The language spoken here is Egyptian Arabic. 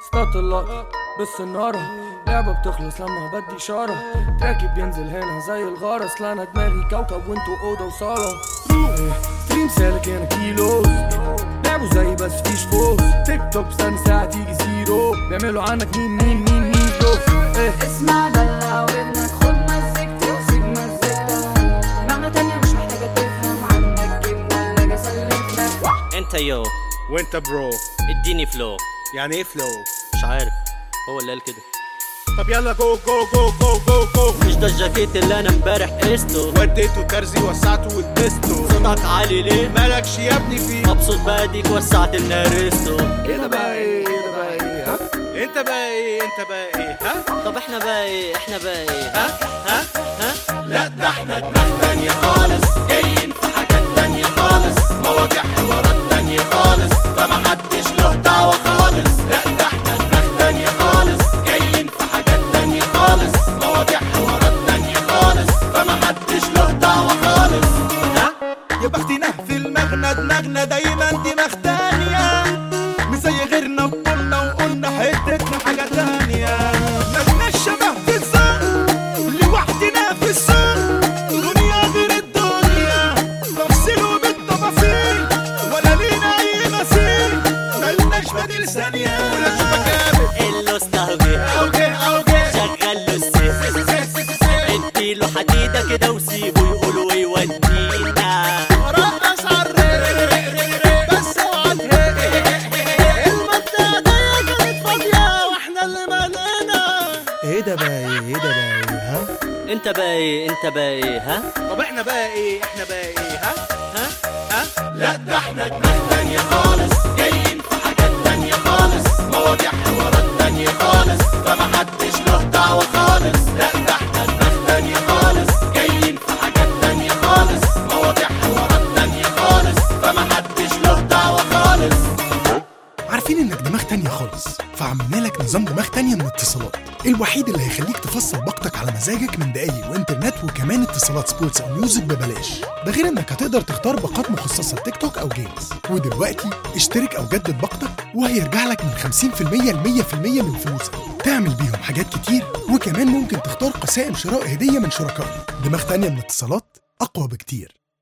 اصطدت اللقطة بالسنارة لعبة بتخلص لما بدي إشارة تراكي بينزل هنا زي الغارة أصل أنا دماغي كوكب وانتو أوضة وصالة إيه ستريم سالك هنا كيلوز لعبوا زي بس فيش فوز تيك توك استنى ساعة تيجي زيرو بيعملوا عنك مين مين مين مين بلوف إيه اسمع دلع ودنك خد مزجتي وسيب مزجتك معنى تانية مش محتاجة تفهم عنك جبنا اللي اسلك لك انت يو وانت برو اديني فلو يعني ايه فلو مش عارف هو اللي قال كده طب يلا جو جو جو جو جو جو مش ده الجاكيت اللي انا امبارح قسته وديته ترزي وسعته ولبسته صوتك عالي ليه مالكش يا ابني فيه مبسوط بقى ديك وسعت النارستو ايه ده بقى ايه ايه ده بقى ايه ها انت بقى ايه انت بقى ايه ها طب احنا بقى ايه احنا بقى ايه ها ها ها لا ده احنا دماغ تانية خالص جايين في حاجات تانية خالص مواضيع حوارات تانية خالص فما حدش له دعوة خالص لا ده احنا دماغ تانية خالص جايين في حاجات تانية خالص مواضيع حوارات تانية خالص فما حدش له دعوة خالص ها يا بختنا في المغنى دماغنا دايما دماغ تانية مش زي غيرنا وقلنا وقلنا حتتنا حاجة تانية مالنا الشبه في الزن لوحدنا في السن دنيا غير الدنيا تفصيل وبالتفاصيل ولا لينا أي مثيل مالناش بديل ثانية ولا شبه جامد اللوستالجي أوجه أوجه شغل له السيف اديله حديده كده وسيبه يقول ويودينا رقص عالريق بس اوعى تهق المنطقة دي كانت فاضية واحنا اللي مالنا ايه ده بقى ايه ايه ده بقى ايه ها انت بقى ايه انت بقى ايه ها طب احنا بقى ايه احنا بقى ايه ها ها ها لا ده احنا دماغ تانية خالص جايين في حاجات تانية خالص مواضيع حوارات تانية خالص فما حدش له دعوة خالص لا ده احنا دماغ تانية خالص جايين في حاجات تانية خالص مواضيع حوارات تانية خالص فما حدش له دعوة خالص عارفين انك دماغ تانية خالص فعملنا لك نظام دماغ تانية من اتصالات الوحيد اللي هيخليك تفصل باقتك على مزاجك من دقايق وانترنت وكمان اتصالات سبورتس او ميوزك ببلاش ده غير انك هتقدر تختار باقات مخصصة لتيك توك او جيمز ودلوقتي اشترك او جدد باقتك وهيرجع لك من 50% ل 100% من فلوسك تعمل بيهم حاجات كتير وكمان ممكن تختار قسائم شراء هدية من شركائنا دماغ تانية من اتصالات اقوى بكتير